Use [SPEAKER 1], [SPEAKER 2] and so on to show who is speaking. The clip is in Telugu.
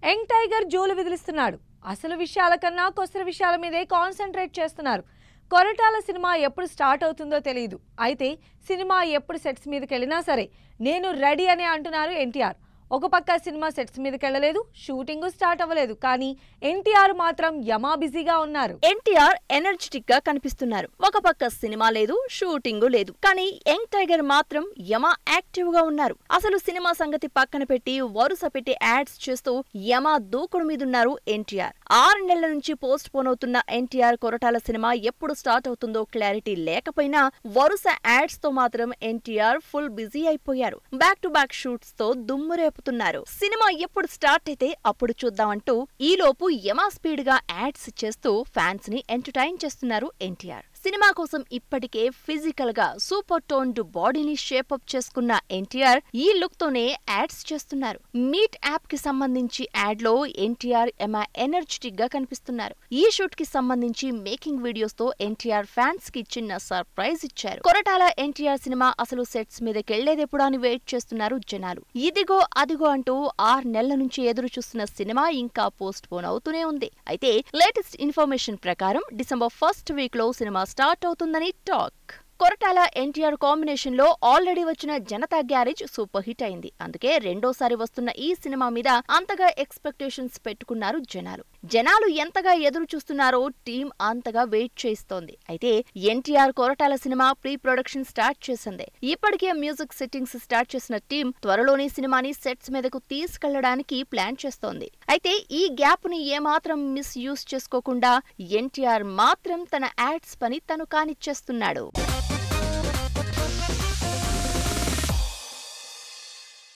[SPEAKER 1] యంగ్ టైగర్ జోలు విదిలిస్తున్నాడు అసలు విషయాల కన్నా కొసర విషయాల మీదే కాన్సన్ట్రేట్ చేస్తున్నారు కొరటాల సినిమా ఎప్పుడు స్టార్ట్ అవుతుందో తెలియదు అయితే సినిమా ఎప్పుడు సెట్స్ మీదకి వెళ్ళినా సరే నేను రెడీ అని అంటున్నారు ఎన్టీఆర్ ఒక పక్క సినిమా సెట్స్ మీదకి వెళ్ళలేదు షూటింగ్ స్టార్ట్ అవ్వలేదు కానీ ఎన్టీఆర్ మాత్రం యమా బిజీగా ఉన్నారు
[SPEAKER 2] ఎన్టీఆర్ ఎనర్జెటిక్ గా కనిపిస్తున్నారు ఒక పక్క సినిమా లేదు షూటింగ్ లేదు కానీ యంగ్ టైగర్ మాత్రం యమ యాక్టివ్ గా ఉన్నారు అసలు సినిమా సంగతి పక్కన పెట్టి వరుస పెట్టి యాడ్స్ చేస్తూ యమ దూకుడు మీదున్నారు ఎన్టీఆర్ ఆరు నెలల నుంచి పోస్ట్ పోన్ అవుతున్న ఎన్టీఆర్ కొరటాల సినిమా ఎప్పుడు స్టార్ట్ అవుతుందో క్లారిటీ లేకపోయినా వరుస యాడ్స్ తో మాత్రం ఎన్టీఆర్ ఫుల్ బిజీ అయిపోయారు బ్యాక్ టు బ్యాక్ షూట్స్ తో దుమ్ము రేపుతున్నారు సినిమా ఎప్పుడు స్టార్ట్ అయితే అప్పుడు చూద్దామంటూ ఈలోపు యమా స్పీడ్ గా యాడ్స్ చేస్తూ ఫ్యాన్స్ ని ఎంటర్టైన్ చేస్తున్నారు ఎన్టీఆర్ సినిమా కోసం ఇప్పటికే ఫిజికల్ గా సూపర్ టోన్డ్ బాడీని షేపప్ చేసుకున్న ఎన్టీఆర్ ఈ లుక్ తోనే యాడ్స్ చేస్తున్నారు మీట్ యాప్ కి సంబంధించి యాడ్ లో ఎన్టీఆర్ ఎమా ఎనర్జెటిక్ గా కనిపిస్తున్నారు ఈ షూట్ కి సంబంధించి మేకింగ్ వీడియోస్ తో ఎన్టీఆర్ ఫ్యాన్స్ కి చిన్న సర్ప్రైజ్ ఇచ్చారు కొరటాల ఎన్టీఆర్ సినిమా అసలు సెట్స్ మీదకెళ్లేదెప్పుడు అని వెయిట్ చేస్తున్నారు జనాలు ఇదిగో అదిగో అంటూ ఆరు నెలల నుంచి ఎదురు చూస్తున్న సినిమా ఇంకా పోస్ట్ పోన్ అవుతూనే ఉంది అయితే లేటెస్ట్ ఇన్ఫర్మేషన్ ప్రకారం డిసెంబర్ ఫస్ట్ వీక్ లో సినిమా స్టార్ట్ అవుతుందని టాక్ కొరటాల ఎన్టీఆర్ కాంబినేషన్ లో ఆల్రెడీ వచ్చిన జనతా గ్యారేజ్ సూపర్ హిట్ అయింది అందుకే రెండోసారి వస్తున్న ఈ సినిమా మీద అంతగా ఎక్స్పెక్టేషన్స్ పెట్టుకున్నారు జనాలు జనాలు ఎంతగా ఎదురు చూస్తున్నారో టీం అంతగా వెయిట్ చేస్తోంది అయితే NTR Koratala cinema pre production start చేసింది ఇప్పటికే మ్యూజిక్ సెట్టింగ్స్ స్టార్ట్ చేసిన టీం త్వరలోనే సినిమాని సెట్స్ మీదకు తీసుకెళ్లడానికి ప్లాన్ చేస్తోంది అయితే ఈ గ్యాప్ ని ఏమాత్రం మిస్ యూస్ చేసుకోకుండా ఎన్టీఆర్ మాత్రం తన యాడ్స్ పని తను కానిచ్చేస్తున్నాడు